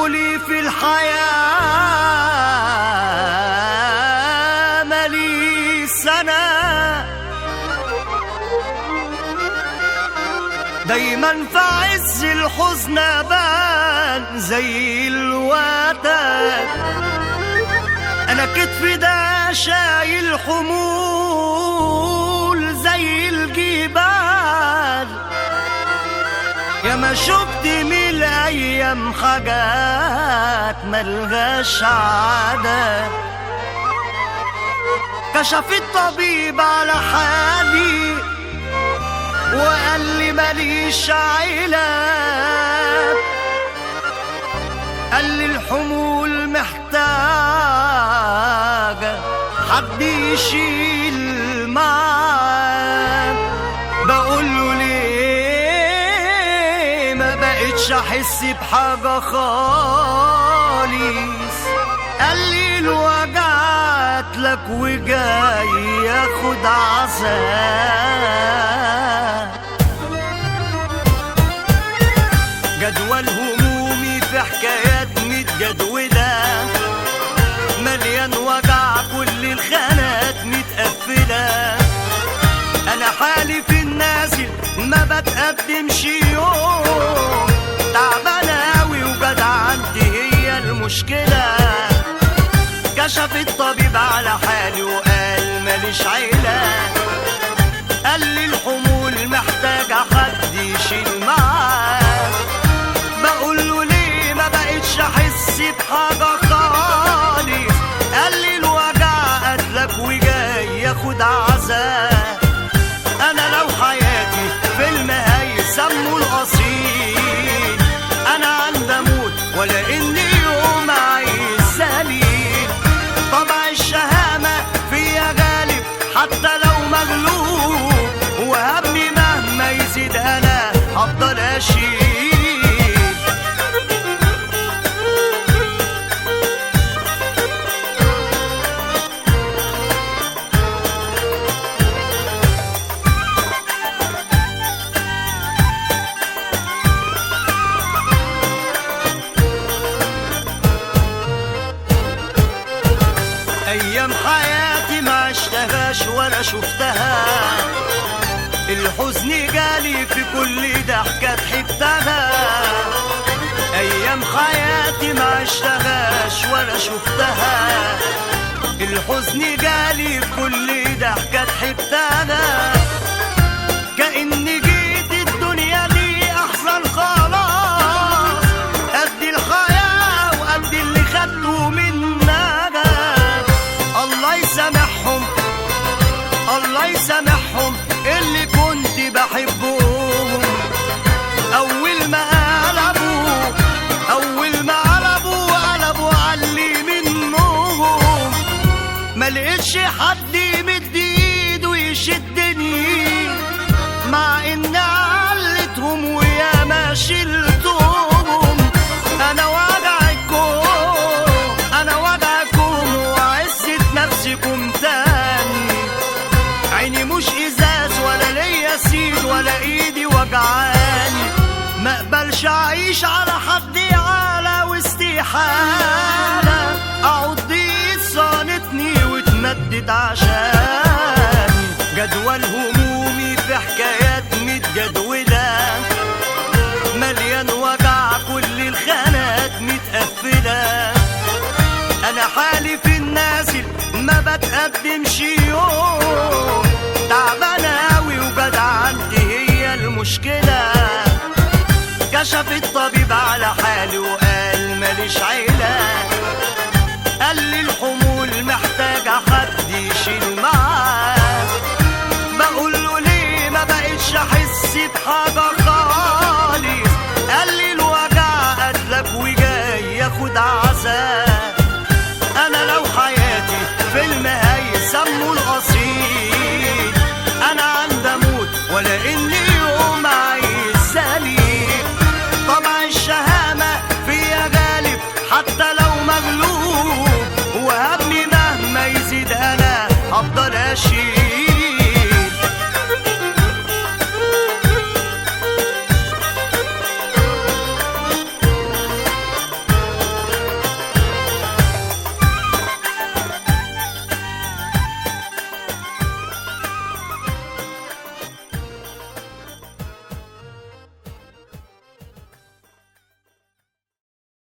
بقولوا لي في الحياة مالي سنة دايما في عز الحزن بان زي الوتد انا كتفي ده شايل حمول زي الجبال يا ما شفت من الايام حاجات ملغاش عدد كشف الطبيب على حالي وقال لي ماليش علاج قال لي الحمول محتاجة حد يشيل معاك بقول له ليه ما بقتش احس بحاجة خالص قال لي الوجعت لك وجاي ياخد عذاب جدول همومي في حكايات متجدولة مليان وجع كل الخانات متقفلة أنا حالي في النازل ما بتقدمش يوم تعبان أوي وجدعنتي هي المشكلة كشف الطبيب على حالي وقال ماليش علاج قال لي الحمول محتاجة حد يشيل معاك بقول له ليه ما بقتش احس بحاجة خالص قال لي الوجع قتلك وجاي ياخد عذاب انا لو حياتي فيلم هيسموا القصير انا عندي اموت ولا اني يوم عايز سليم طبع الشهامة فيا غالب حتى لو مغلوب وهبني مهما يزيد انا هفضل اشيل ايام حياتي ما عشتهاش ولا شفتها الحزن جالي في كل ضحكة ضحكتها ايام حياتي ما عشتهاش ولا شفتها الحزن جالي في كل ضحكة ضحكتها كأني جيت الدنيا دي احزن خلاص قد الحياة وقد اللي خدته منها الله يسامحهم الله يسامحهم اللي كنت بحبهم اول ما قلبوا اول ما قلبوا قلبوا علي منهم ما لقيتش حد يمد ايده يشدني مع ان علتهم ويا ما شلتهم انا وجعكم انا وجعكم وعزة نفسكم تاني عيني مش ازاز ولا ليا سيد ولا ايدي وجعاني ما اقبلش اعيش على حد عالة واستحالة اقعد ايد صانتني وتمدد عشاني جدول همومي في حكايات متجدولة مليان وجع كل الخانات متقفلة انا حالي في النازل ما بتقدمش يوم تعبان اوي وجدعنتي هي المشكلة كشف الطبيب على حالي وقال ماليش عيب